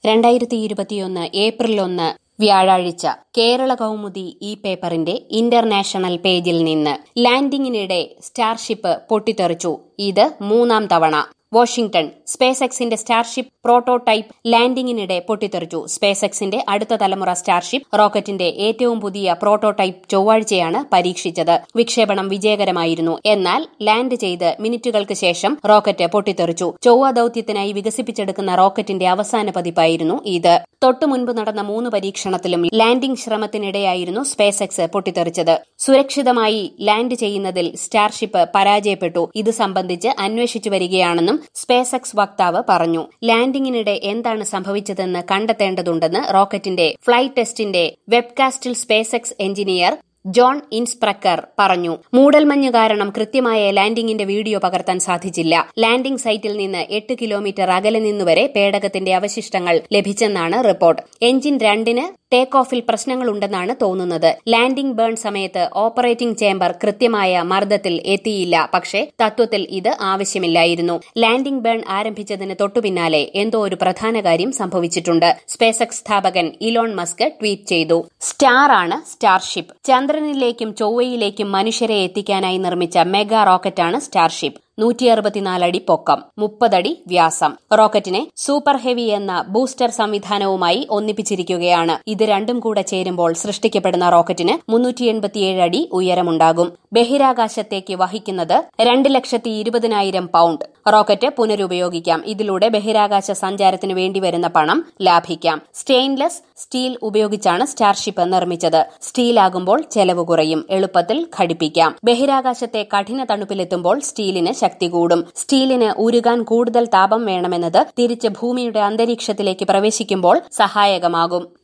രണ്ടായിരത്തി ഇരുപത്തിയൊന്ന് ഏപ്രിൽ ഒന്ന് വ്യാഴാഴ്ച കേരള കൗമുദി ഈ പേപ്പറിന്റെ ഇന്റർനാഷണൽ പേജിൽ നിന്ന് ലാൻഡിംഗിനിടെ സ്റ്റാർഷിപ്പ് പൊട്ടിത്തെറിച്ചു ഇത് മൂന്നാം തവണ വാഷിംഗ്ടൺ സ്പേസ് എക്സിന്റെ സ്റ്റാർഷിപ്പ് പ്രോട്ടോടൈപ്പ് ലാൻഡിംഗിനിടെ പൊട്ടിത്തെറിച്ചു സ്പേസ് എക്സിന്റെ അടുത്ത തലമുറ സ്റ്റാർഷിപ്പ് റോക്കറ്റിന്റെ ഏറ്റവും പുതിയ പ്രോട്ടോടൈപ്പ് ചൊവ്വാഴ്ചയാണ് പരീക്ഷിച്ചത് വിക്ഷേപണം വിജയകരമായിരുന്നു എന്നാൽ ലാൻഡ് ചെയ്ത് മിനിറ്റുകൾക്ക് ശേഷം റോക്കറ്റ് പൊട്ടിത്തെറിച്ചു ചൊവ്വ ദൌത്യത്തിനായി വികസിപ്പിച്ചെടുക്കുന്ന റോക്കറ്റിന്റെ അവസാന പതിപ്പായിരുന്നു ഇത് തൊട്ടു മുൻപ് നടന്ന മൂന്ന് പരീക്ഷണത്തിലും ലാൻഡിംഗ് ശ്രമത്തിനിടെയായിരുന്നു സ്പേസ് എക്സ് പൊട്ടിത്തെറിച്ചത് സുരക്ഷിതമായി ലാൻഡ് ചെയ്യുന്നതിൽ സ്റ്റാർഷിപ്പ് പരാജയപ്പെട്ടു ഇത് സംബന്ധിച്ച് അന്വേഷിച്ചു വരികയാണെന്നും സ്പേസ് എക്സ് വക്താവ് പറഞ്ഞു ലാൻഡിംഗിനിടെ എന്താണ് സംഭവിച്ചതെന്ന് കണ്ടെത്തേണ്ടതുണ്ടെന്ന് റോക്കറ്റിന്റെ ഫ്ലൈറ്റ് ടെസ്റ്റിന്റെ വെബ്കാസ്റ്റിൽ SpaceX engineer John Insprucker പറഞ്ഞു മൂടൽമഞ്ഞ് കാരണം കൃത്യമായ ലാൻഡിംഗിന്റെ വീഡിയോ പകർത്താൻ സാധിച്ചില്ല ലാൻഡിംഗ് സൈറ്റിൽ നിന്ന് എട്ട് കിലോമീറ്റർ അകലെ നിന്നുവരെ പേടകത്തിന്റെ അവശിഷ്ടങ്ങൾ ലഭിച്ചെന്നാണ് റിപ്പോർട്ട് എഞ്ചിൻ രണ്ടിന് ടേക്ക് ഓഫിൽ പ്രശ്നങ്ങളുണ്ടെന്നാണ് തോന്നുന്നത് ലാൻഡിംഗ് ബേൺ സമയത്ത് ഓപ്പറേറ്റിംഗ് ചേംബർ കൃത്യമായ മർദ്ദത്തിൽ എത്തിയില്ല പക്ഷേ തത്വത്തിൽ ഇത് ആവശ്യമില്ലായിരുന്നു ലാൻഡിംഗ് ബേൺ ആരംഭിച്ചതിന് തൊട്ടുപിന്നാലെ എന്തോ ഒരു പ്രധാന കാര്യം സംഭവിച്ചിട്ടുണ്ട് സ്പേസ് എക്സ് സ്ഥാപകൻ ഇലോൺ മസ്ക് ട്വീറ്റ് ചെയ്തു സ്റ്റാർ ആണ് സ്റ്റാർഷിപ്പ് ചന്ദ്രനിലേക്കും ചൊവ്വയിലേക്കും മനുഷ്യരെ എത്തിക്കാനായി നിർമ്മിച്ച മെഗാ റോക്കറ്റാണ് സ്റ്റാർഷിപ്പ് നൂറ്റി അറുപത്തിനാല് അടി പൊക്കം മുപ്പതടി വ്യാസം റോക്കറ്റിനെ സൂപ്പർ ഹെവി എന്ന ബൂസ്റ്റർ സംവിധാനവുമായി ഒന്നിപ്പിച്ചിരിക്കുകയാണ് ഇത് രണ്ടും കൂടെ ചേരുമ്പോൾ സൃഷ്ടിക്കപ്പെടുന്ന റോക്കറ്റിന് മുന്നൂറ്റി എൺപത്തിയേഴ് അടി ഉയരമുണ്ടാകും ബഹിരാകാശത്തേക്ക് വഹിക്കുന്നത് രണ്ട് ലക്ഷത്തി ഇരുപതിനായിരം പൌണ്ട് റോക്കറ്റ് പുനരുപയോഗിക്കാം ഇതിലൂടെ ബഹിരാകാശ സഞ്ചാരത്തിന് വേണ്ടിവരുന്ന പണം ലാഭിക്കാം സ്റ്റെയിൻലെസ് സ്റ്റീൽ ഉപയോഗിച്ചാണ് സ്റ്റാർഷിപ്പ് നിർമ്മിച്ചത് സ്റ്റീലാകുമ്പോൾ ചെലവ് കുറയും എളുപ്പത്തിൽ ഘടിപ്പിക്കാം ബഹിരാകാശത്തെ കഠിന തണുപ്പിലെത്തുമ്പോൾ സ്റ്റീലിന് ശക്തി കൂടും സ്റ്റീലിന് ഉരുകാൻ കൂടുതൽ താപം വേണമെന്നത് തിരിച്ച് ഭൂമിയുടെ അന്തരീക്ഷത്തിലേക്ക് പ്രവേശിക്കുമ്പോൾ സഹായകമാകും